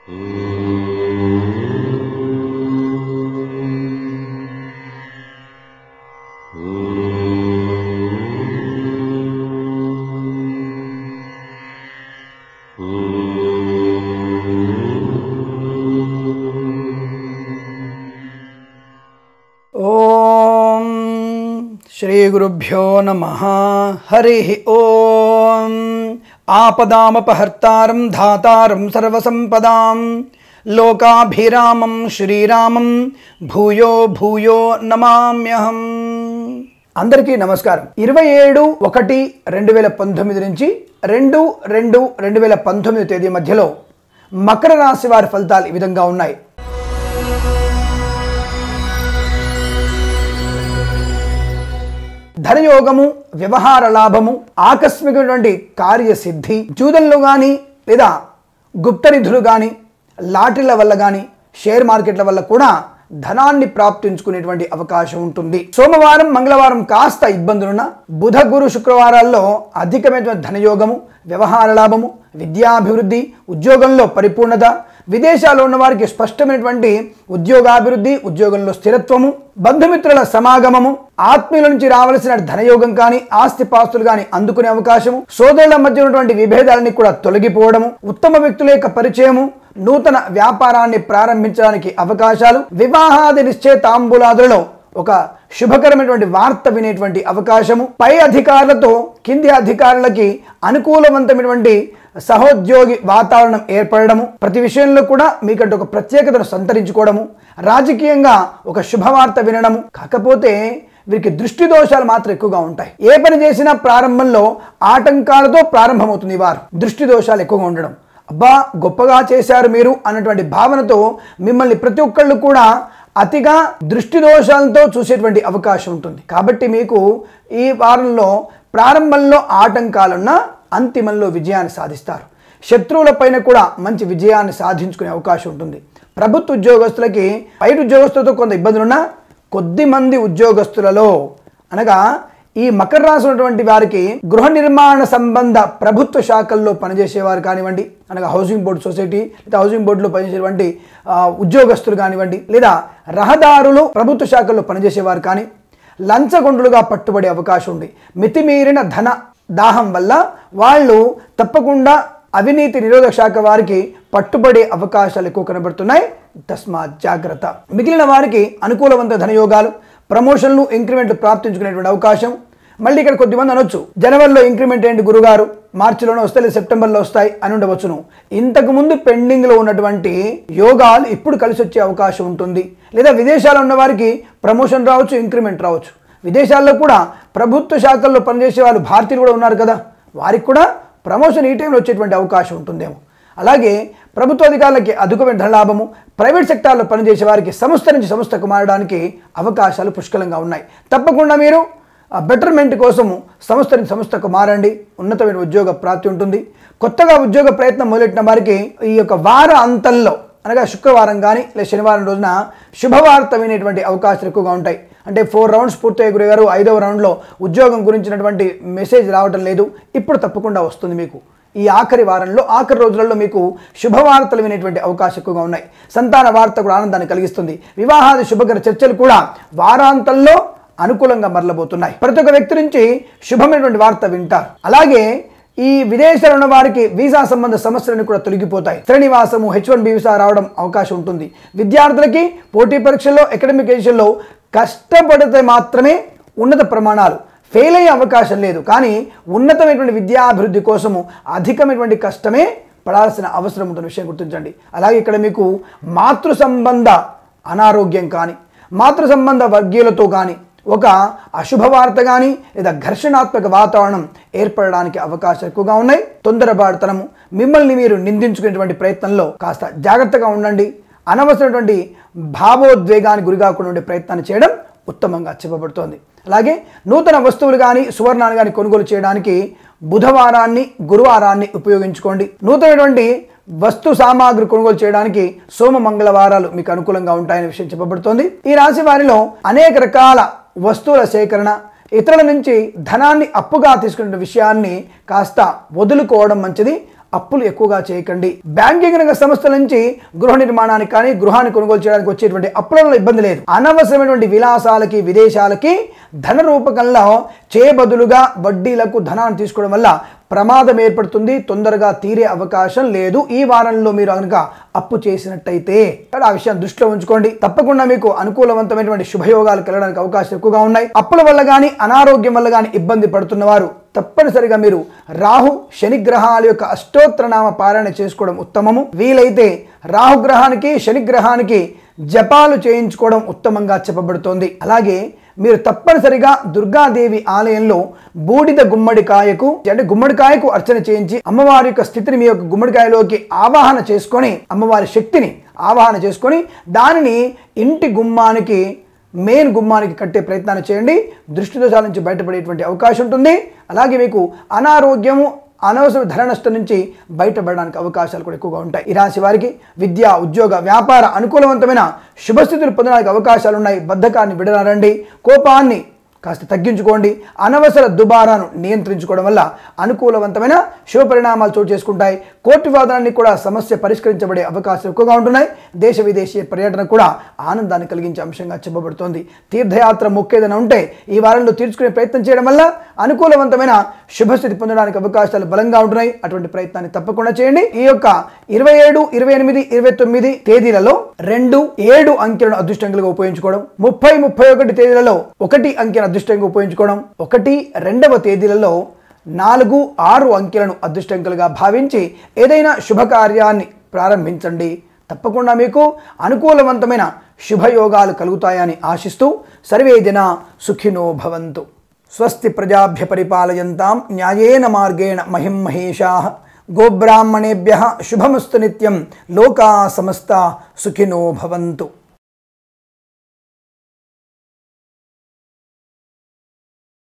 ఓం శ్రీ గురుభ్యో నమ హరి ఓం ఆపదామపహర్తారం ధాతారం సర్వసంపదాం లోకాభిరామం శ్రీరామం భూయో భూయో నమామ్యహం అందరికీ నమస్కారం ఇరవై ఏడు ఒకటి రెండు వేల పంతొమ్మిది నుంచి రెండు రెండు రెండు వేల పంతొమ్మిది తేదీ మధ్యలో మకర రాశి వారి ఫలితాలు ఈ విధంగా ఉన్నాయి ధనయోగము వ్యవహార లాభము ఆకస్మికమైనటువంటి కార్యసిద్ధి జూదంలో కానీ లేదా గుప్త నిధులు కానీ లాటరీల వల్ల కానీ షేర్ మార్కెట్ల వల్ల కూడా ధనాన్ని ప్రాప్తించుకునేటువంటి అవకాశం ఉంటుంది సోమవారం మంగళవారం కాస్త ఇబ్బందులున్న బుధ గురు శుక్రవారాల్లో అధికమైనటువంటి ధనయోగము వ్యవహార లాభము విద్యాభివృద్ధి ఉద్యోగంలో పరిపూర్ణత విదేశాల్లో ఉన్న వారికి స్పష్టమైనటువంటి ఉద్యోగాభివృద్ధి ఉద్యోగంలో స్థిరత్వము బంధుమిత్రుల సమాగమము ఆత్మీయుల నుంచి రావలసిన ధనయోగం కానీ ఆస్తిపాస్తులు కానీ అందుకునే అవకాశము సోదరుల మధ్య ఉన్నటువంటి విభేదాలని కూడా తొలగిపోవడము ఉత్తమ వ్యక్తుల యొక్క పరిచయము నూతన వ్యాపారాన్ని ప్రారంభించడానికి అవకాశాలు వివాహాది నిశ్చయ తాంబూలాదులలో ఒక శుభకరమైనటువంటి వార్త వినేటువంటి అవకాశము పై అధికారులతో కింది అధికారులకి అనుకూలవంతమైనటువంటి సహోద్యోగి వాతావరణం ఏర్పడము ప్రతి విషయంలో కూడా మీకంటే ఒక ప్రత్యేకతను సంతరించుకోవడము రాజకీయంగా ఒక శుభవార్త వినడము కాకపోతే వీరికి దృష్టి దోషాలు మాత్రం ఎక్కువగా ఉంటాయి ఏ పని చేసినా ప్రారంభంలో ఆటంకాలతో ప్రారంభమవుతుంది ఈ వారు దృష్టి దోషాలు ఎక్కువగా ఉండడం అబ్బా గొప్పగా చేశారు మీరు అన్నటువంటి భావనతో మిమ్మల్ని ప్రతి ఒక్కళ్ళు కూడా అతిగా దృష్టి దోషాలతో చూసేటువంటి అవకాశం ఉంటుంది కాబట్టి మీకు ఈ వారంలో ప్రారంభంలో ఆటంకాలున్న అంతిమంలో విజయాన్ని సాధిస్తారు శత్రువుల పైన కూడా మంచి విజయాన్ని సాధించుకునే అవకాశం ఉంటుంది ప్రభుత్వ ఉద్యోగస్తులకి బయట ఉద్యోగస్తులతో కొంత ఇబ్బందులున్నా కొద్ది మంది ఉద్యోగస్తులలో అనగా ఈ మకర రాశి ఉన్నటువంటి వారికి గృహ నిర్మాణ సంబంధ ప్రభుత్వ శాఖల్లో పనిచేసేవారు కానివ్వండి అనగా హౌసింగ్ బోర్డు సొసైటీ లేదా హౌసింగ్ బోర్డులో పనిచేసేటువంటి ఆ, ఉద్యోగస్తులు కానివ్వండి లేదా రహదారులు ప్రభుత్వ శాఖల్లో పనిచేసేవారు కానీ లంచగొండులుగా పట్టుబడే అవకాశం ఉంది మితిమీరిన ధన దాహం వల్ల వాళ్ళు తప్పకుండా అవినీతి నిరోధక శాఖ వారికి పట్టుబడే అవకాశాలు ఎక్కువ కనబడుతున్నాయి తస్మాత్ జాగ్రత్త మిగిలిన వారికి అనుకూలవంత ధనయోగాలు ప్రమోషన్లు ఇంక్రిమెంట్లు ప్రాప్తించుకునేటువంటి అవకాశం మళ్ళీ ఇక్కడ కొద్దిమంది అనొచ్చు జనవరిలో ఇంక్రిమెంట్ ఏంటి గురుగారు మార్చిలోనే వస్తాయి లేదా సెప్టెంబర్లో వస్తాయి అని ఉండవచ్చును ఇంతకు ముందు పెండింగ్లో ఉన్నటువంటి యోగాలు ఇప్పుడు కలిసి వచ్చే అవకాశం ఉంటుంది లేదా విదేశాల్లో ఉన్న వారికి ప్రమోషన్ రావచ్చు ఇంక్రిమెంట్ రావచ్చు విదేశాల్లో కూడా ప్రభుత్వ శాఖల్లో పనిచేసే వాళ్ళు భారతీయులు కూడా ఉన్నారు కదా వారికి కూడా ప్రమోషన్ ఈ టైంలో వచ్చేటువంటి అవకాశం ఉంటుందేమో అలాగే ప్రభుత్వ అధికారులకి అధికమైన ధనలాభము ప్రైవేట్ సెక్టార్లో పనిచేసే వారికి సంస్థ నుంచి సంస్థకు మారడానికి అవకాశాలు పుష్కలంగా ఉన్నాయి తప్పకుండా మీరు ఆ బెటర్మెంట్ కోసము సంస్థ నుంచి సంస్థకు మారండి ఉన్నతమైన ఉద్యోగ ప్రాప్తి ఉంటుంది కొత్తగా ఉద్యోగ ప్రయత్నం మొదలెట్టిన వారికి ఈ యొక్క వార అంతంలో అనగా శుక్రవారం కానీ లేదా శనివారం రోజున శుభవార్త వినేటువంటి అవకాశాలు ఎక్కువగా ఉంటాయి అంటే ఫోర్ రౌండ్స్ పూర్తయ్యే గురుగారు ఐదవ రౌండ్లో ఉద్యోగం గురించినటువంటి మెసేజ్ రావడం లేదు ఇప్పుడు తప్పకుండా వస్తుంది మీకు ఈ ఆఖరి వారంలో ఆఖరి రోజులలో మీకు శుభవార్తలు వినేటువంటి అవకాశం ఎక్కువగా ఉన్నాయి సంతాన వార్త కూడా ఆనందాన్ని కలిగిస్తుంది వివాహాది శుభకర చర్చలు కూడా వారాంతంలో అనుకూలంగా మరలబోతున్నాయి ప్రతి ఒక్క వ్యక్తి నుంచి శుభమైనటువంటి వార్త వింటారు అలాగే ఈ విదేశాల్లో ఉన్న వారికి వీసా సంబంధ సమస్యలను కూడా తొలగిపోతాయి శ్రేణివాసము హెచ్ వన్ బి వీసా రావడం అవకాశం ఉంటుంది విద్యార్థులకి పోటీ పరీక్షల్లో అకాడమిక్ ఎడ్యుకేషన్లో కష్టపడితే మాత్రమే ఉన్నత ప్రమాణాలు ఫెయిల్ అయ్యే అవకాశం లేదు కానీ ఉన్నతమైనటువంటి విద్యాభివృద్ధి కోసము అధికమైనటువంటి కష్టమే పడాల్సిన అవసరం ఉంటున్న విషయం గుర్తించండి అలాగే ఇక్కడ మీకు మాతృ సంబంధ అనారోగ్యం కానీ మాతృ సంబంధ వర్గీయులతో కానీ ఒక అశుభవార్త కానీ లేదా ఘర్షణాత్మక వాతావరణం ఏర్పడడానికి అవకాశాలు ఎక్కువగా ఉన్నాయి తొందరపాటుతనము మిమ్మల్ని మీరు నిందించుకునేటువంటి ప్రయత్నంలో కాస్త జాగ్రత్తగా ఉండండి అనవసరమైనటువంటి భావోద్వేగానికి గురికాకుండా ఉండే ప్రయత్నాన్ని చేయడం ఉత్తమంగా చెప్పబడుతోంది అలాగే నూతన వస్తువులు కానీ సువర్ణాలు కానీ కొనుగోలు చేయడానికి బుధవారాన్ని గురువారాన్ని ఉపయోగించుకోండి నూతనటువంటి వస్తు సామాగ్రి కొనుగోలు చేయడానికి సోమ మంగళవారాలు మీకు అనుకూలంగా ఉంటాయనే విషయం చెప్పబడుతోంది ఈ రాశి వారిలో అనేక రకాల వస్తువుల సేకరణ ఇతరుల నుంచి ధనాన్ని అప్పుగా తీసుకునే విషయాన్ని కాస్త వదులుకోవడం మంచిది అప్పులు ఎక్కువగా చేయకండి బ్యాంకింగ్ రంగ సంస్థల నుంచి గృహ నిర్మాణానికి కానీ గృహాన్ని కొనుగోలు చేయడానికి వచ్చేటువంటి అప్పులలో ఇబ్బంది లేదు అనవసరమైనటువంటి విలాసాలకి విదేశాలకి ధన రూపకంలో చేయబదులుగా వడ్డీలకు ధనాన్ని తీసుకోవడం వల్ల ప్రమాదం ఏర్పడుతుంది తొందరగా తీరే అవకాశం లేదు ఈ వారంలో మీరు కనుక అప్పు చేసినట్టయితే ఇక్కడ ఆ విషయాన్ని దృష్టిలో ఉంచుకోండి తప్పకుండా మీకు అనుకూలవంతమైనటువంటి శుభయోగాలు కలగడానికి అవకాశం ఎక్కువగా ఉన్నాయి అప్పుల వల్ల కానీ అనారోగ్యం వల్ల కానీ ఇబ్బంది పడుతున్నవారు తప్పనిసరిగా మీరు రాహు శనిగ్రహాల యొక్క అష్టోత్తరనామ పారాయణ చేసుకోవడం ఉత్తమము వీలైతే రాహుగ్రహానికి శనిగ్రహానికి జపాలు చేయించుకోవడం ఉత్తమంగా చెప్పబడుతోంది అలాగే మీరు తప్పనిసరిగా దుర్గాదేవి ఆలయంలో బూడిద గుమ్మడికాయకు అంటే గుమ్మడికాయకు అర్చన చేయించి అమ్మవారి యొక్క స్థితిని మీ యొక్క గుమ్మడికాయలోకి ఆవాహన చేసుకొని అమ్మవారి శక్తిని ఆవాహన చేసుకొని దానిని ఇంటి గుమ్మానికి మెయిన్ గుమ్మానికి కట్టే ప్రయత్నాన్ని చేయండి దృష్టి దోషాల నుంచి బయటపడేటువంటి అవకాశం ఉంటుంది అలాగే మీకు అనారోగ్యము అనవసర ధన నష్టం నుంచి బయటపడడానికి అవకాశాలు కూడా ఎక్కువగా ఉంటాయి ఈ రాశి వారికి విద్య ఉద్యోగ వ్యాపార అనుకూలవంతమైన శుభస్థితులు పొందడానికి అవకాశాలు ఉన్నాయి బద్ధకాన్ని విడనారండి కోపాన్ని కాస్త తగ్గించుకోండి అనవసర దుబారాను నియంత్రించుకోవడం వల్ల అనుకూలవంతమైన శుభ పరిణామాలు చోటు చేసుకుంటాయి కోర్టు వాదనాన్ని కూడా సమస్య పరిష్కరించబడే అవకాశాలు ఎక్కువగా ఉంటున్నాయి దేశ విదేశీ పర్యటన కూడా ఆనందాన్ని కలిగించే అంశంగా చెప్పబడుతోంది తీర్థయాత్ర మొక్కేదైనా ఉంటే ఈ వారంలో తీర్చుకునే ప్రయత్నం చేయడం వల్ల అనుకూలవంతమైన శుభస్థితి పొందడానికి అవకాశాలు బలంగా ఉంటున్నాయి అటువంటి ప్రయత్నాన్ని తప్పకుండా చేయండి ఈ యొక్క ఇరవై ఏడు ఇరవై ఎనిమిది ఇరవై తొమ్మిది తేదీలలో రెండు ఏడు అంకెలను అదృష్టంగా ఉపయోగించుకోవడం ముప్పై ముప్పై ఒకటి తేదీలలో ఒకటి అంకెను అదృష్టంగా ఉపయోగించుకోవడం ఒకటి రెండవ తేదీలలో నాలుగు ఆరు అంకెలను అదృష్టంకులుగా భావించి ఏదైనా శుభకార్యాన్ని ప్రారంభించండి తప్పకుండా మీకు అనుకూలవంతమైన శుభయోగాలు కలుగుతాయని ఆశిస్తూ సర్వే జన సుఖినో భవంతు స్వస్తి ప్రజాభ్య పరిపాలయంతాం న్యాయేన మార్గేణ మహిం మహేషా గోబ్రాహ్మణేభ్య శుభమస్తు నిత్యం లోకా సమస్త సుఖినో భవంతు